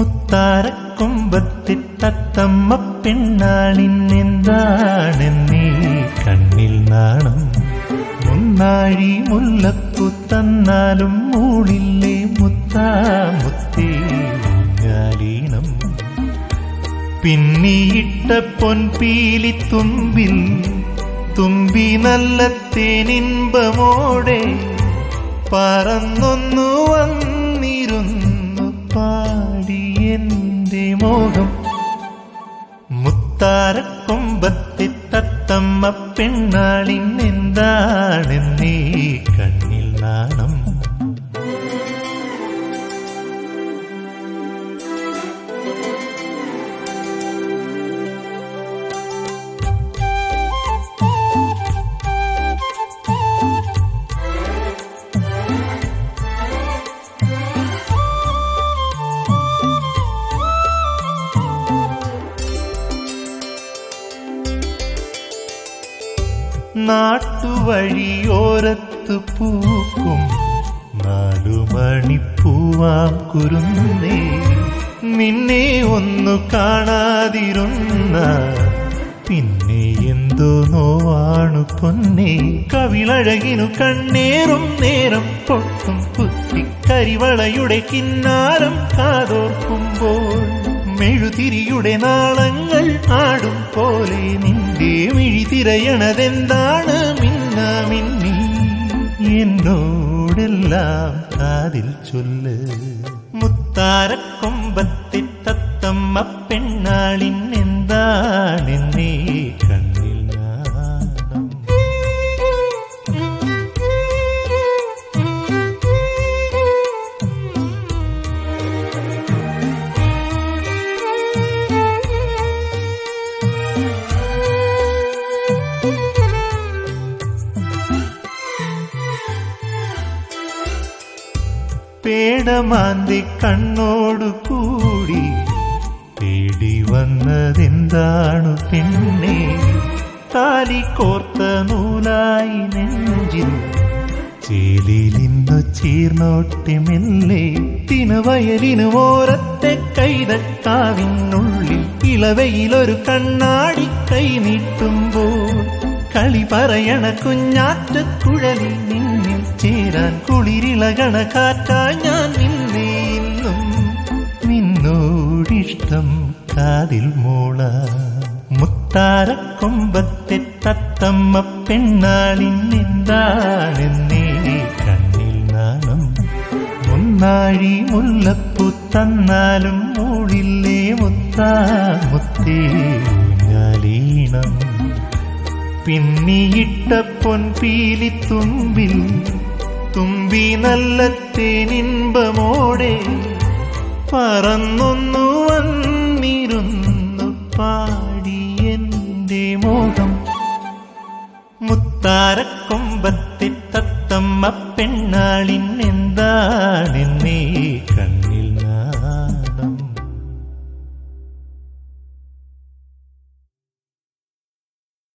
മുത്താരക്കൊമ്പത്തെ തത്തമ്മ പെണ്ണാളിനെന്താണെന്നീ കണ്ണിൽ നാണം മുന്നാഴി മുല്ലപ്പു തന്നാലും മൂളില്ലേ മുത്താ മുത്തേ ഊഞ്ഞാലീണം പിന്നിയിട്ട പൊൻപീലി തുമ്പിൽ തുമ്പി നല്ല തേനിൻപമോടെ പറന്നൊന്നു വന്നിരുന്നു പാടി എന്റെ മോഹം മുത്താരക്കൊമ്പത്തെ തത്തമ്മ പെണ്ണാളിൻ എന്താണെന്നീ കണ്ണിൽ നാണം നാട്ടുവഴിയോരത്ത് പൂക്കും നാലു മണിപ്പൂവാം കുരുന്നേ നിന്നെ ഒന്നു കാണാതിരുന്ന പിന്നെ എന്തോ നോവാണു പൊന്നേ കവിളഴകിനു കണ്ണേറും നേരം പൊട്ടും കുത്തി കരിവളയുടെ കിന്നാരം കാതോർക്കുമ്പോൾ മെഴുതിരിയുടെ നാളങ്ങൾ ആടും പോലെ നിന്റെ മിഴി തിരയണതെന്താണ് മിന്ന മിന്നി എന്നോടെല്ലാം കാതിൽ ചൊല്ല് മുത്താരക്കൊമ്പത്തെ തത്തമ്മ പെണ്ണാളിൻ എന്താണെന്നേ കണ്ണിൽ നാണം പേടമാന്തി കണ്ണോടു കൂടി തേടി വന്നതെന്താണു പെണ്ണെ താലി കോർത്ത നൂലായി നെഞ്ചിൽ ചേലിലിന്നു ചീർന്നോട്ടി മെല്ലെ തിനവയലിനു ഓരത്തെ കൈതക്കാവിനുള്ളിൽ ഇളവയിലൊരു കണ്ണാടി കൈ നീട്ടുമ്പോൾ കളി പറയണ കുഞ്ഞാറ്റ കുഴലിൽ നിന്നിൽ ചേരാൻ കുളിരിളകണ കാറ്റായി ഞാൻ നിന്നെ ഇന്നും നിന്നോടിഷ്ടം കാതിൽ മോള മുത്താരക്കൊമ്പത്തെ തത്തമ്മ പെണ്ണാളിൻ എന്താണെന്നേ കണ്ണിൽ നാണം മുന്നാഴി മുല്ലപ്പൂ തന്നാലും മൂടില്ലേ മുത്താ മുത്തേ ഊഞ്ഞാലീണം പിന്നിയിട്ട പൊൻപീലി തുമ്പിൽ തുമ്പി നല്ല തേനിൻപമോടെ പറന്നൊന്നു വന്നിരുന്നു പാടി എന്റെ മോഹം മുത്താരക്കൊമ്പത്തെ തത്തമ്മ പെണ്ണാളിൻ എന്താണെന്നേ